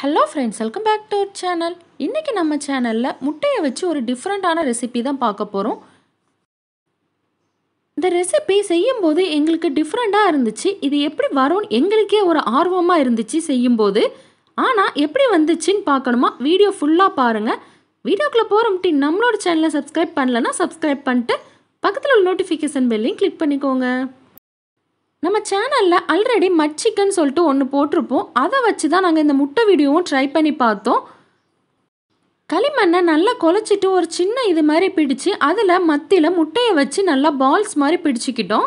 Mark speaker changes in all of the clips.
Speaker 1: hello friends welcome back to our channel இன்றைக்கி நம்ம சேனலில் முட்டையை வச்சு ஒரு டிஃப்ரெண்ட்டான ரெசிபி தான் பார்க்க போகிறோம் இந்த ரெசிபி செய்யும்போது எங்களுக்கு டிஃப்ரெண்ட்டாக இருந்துச்சு இது எப்படி வரும்னு எங்களுக்கே ஒரு ஆர்வமாக இருந்துச்சு செய்யும்போது ஆனால் எப்படி வந்துச்சுன்னு பார்க்கணுமா வீடியோ ஃபுல்லாக பாருங்கள் வீடியோக்குள்ளே போகிறோம்ட்டு நம்மளோட சேனலை சப்ஸ்கிரைப் பண்ணலன்னா சப்ஸ்கிரைப் பண்ணிட்டு பக்கத்தில் உள்ள நோட்டிஃபிகேஷன் பெல்லையும் கிளிக் பண்ணிக்கோங்க நம்ம சேனலில் ஆல்ரெடி மட் சிக்கன் சொல்லிட்டு ஒன்று போட்டிருப்போம் அதை வச்சு தான் நாங்கள் இந்த முட்டை வீடியோவும் ட்ரை பண்ணி பார்த்தோம் களிமண்ணை நல்லா குழச்சிட்டு ஒரு சின்ன இது மாதிரி பிடிச்சு அதில் மத்தியில் முட்டையை வச்சு நல்லா பால்ஸ் மாதிரி பிடிச்சிக்கிட்டோம்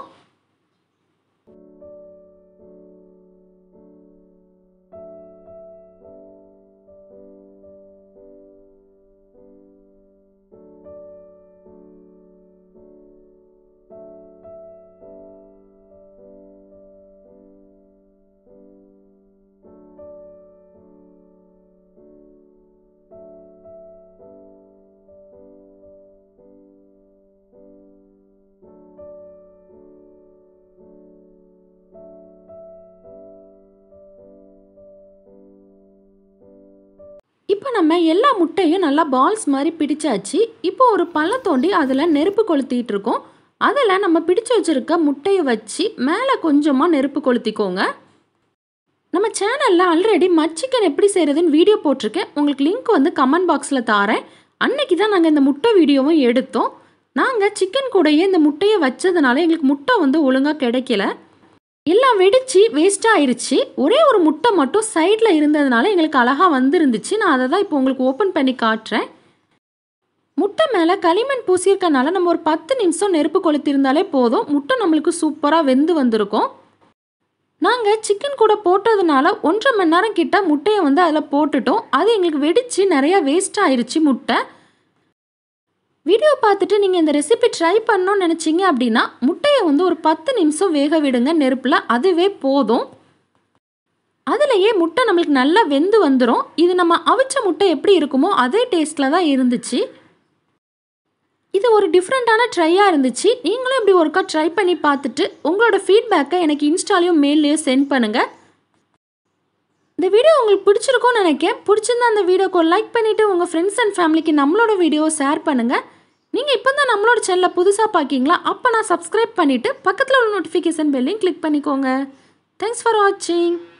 Speaker 1: இப்போ நம்ம எல்லா முட்டையும் நல்லா பால்ஸ் மாதிரி பிடிச்சாச்சு இப்போ ஒரு பள்ளம் தோண்டி அதில் நெருப்பு கொளுத்திட்டு இருக்கோம் அதில் நம்ம பிடிச்சு வச்சுருக்க முட்டையை வச்சு மேலே கொஞ்சமாக நெருப்பு கொளுத்திக்கோங்க நம்ம சேனலில் ஆல்ரெடி மட் சிக்கன் எப்படி செய்கிறதுன்னு வீடியோ போட்டிருக்கேன் உங்களுக்கு லிங்க் வந்து கமெண்ட் பாக்ஸில் தாரேன் அன்னைக்கு தான் நாங்கள் இந்த முட்டை வீடியோவும் எடுத்தோம் நாங்கள் சிக்கன் கூடயே இந்த முட்டையை வச்சதுனால எங்களுக்கு முட்டை வந்து ஒழுங்காக கிடைக்கல எல்லாம் வெடிச்சு வேஸ்ட் ஆயிருச்சு ஒரே ஒரு முட்டை மட்டும் சைடில் இருந்ததுனால எங்களுக்கு அழகாக வந்துருந்துச்சு நான் அதை தான் இப்போ உங்களுக்கு ஓப்பன் பண்ணி காட்டுறேன் முட்டை மேலே களிமண் பூசியிருக்கனால நம்ம ஒரு பத்து நிமிஷம் நெருப்பு கொளுத்திருந்தாலே போதும் முட்டை நம்மளுக்கு சூப்பராக வெந்து வந்திருக்கும் நாங்கள் சிக்கன் கூட போட்டதுனால ஒன்றரை மணி நேரம் கிட்ட முட்டையை வந்து அதில் போட்டுட்டோம் அது எங்களுக்கு வெடிச்சு நிறையா வேஸ்ட் ஆயிருச்சு முட்டை வீடியோ பார்த்துட்டு நீங்கள் இந்த ரெசிபி ட்ரை பண்ணணும்னு நினச்சிங்க அப்படின்னா முட்டையை வந்து ஒரு பத்து நிமிஷம் வேக விடுங்க நெருப்பில் அதுவே போதும் அதுலேயே முட்டை நம்மளுக்கு நல்லா வெந்து வந்துடும் இது நம்ம அவிச்ச முட்டை எப்படி இருக்குமோ அதே டேஸ்ட்டில் தான் இருந்துச்சு இது ஒரு டிஃப்ரெண்ட்டான ட்ரையாக இருந்துச்சு நீங்களும் இப்படி ஒருக்கா ட்ரை பண்ணி பார்த்துட்டு உங்களோட ஃபீட்பேக்கை எனக்கு இன்ஸ்டாலையும் மெயிலையும் சென்ட் பண்ணுங்கள் இந்த வீடியோ உங்களுக்கு பிடிச்சிருக்கும்னு நினைக்கிறேன் பிடிச்சிருந்தா அந்த வீடியோக்கு ஒரு லைக் பண்ணிவிட்டு உங்கள் ஃப்ரெண்ட்ஸ் அண்ட் ஃபேமிலிக்கு நம்மளோட வீடியோவை ஷேர் பண்ணுங்கள் நீங்கள் இப்போ தான் நம்மளோட சேனலில் புதுசாக பார்க்கிங்களா அப்போ நான் சப்ஸ்கிரைப் பண்ணிவிட்டு பக்கத்தில் உள்ள நோட்டிஃபிகேஷன் பெல்லையும் கிளிக் பண்ணிக்கோங்க தேங்க்ஸ் ஃபார் வாட்சிங்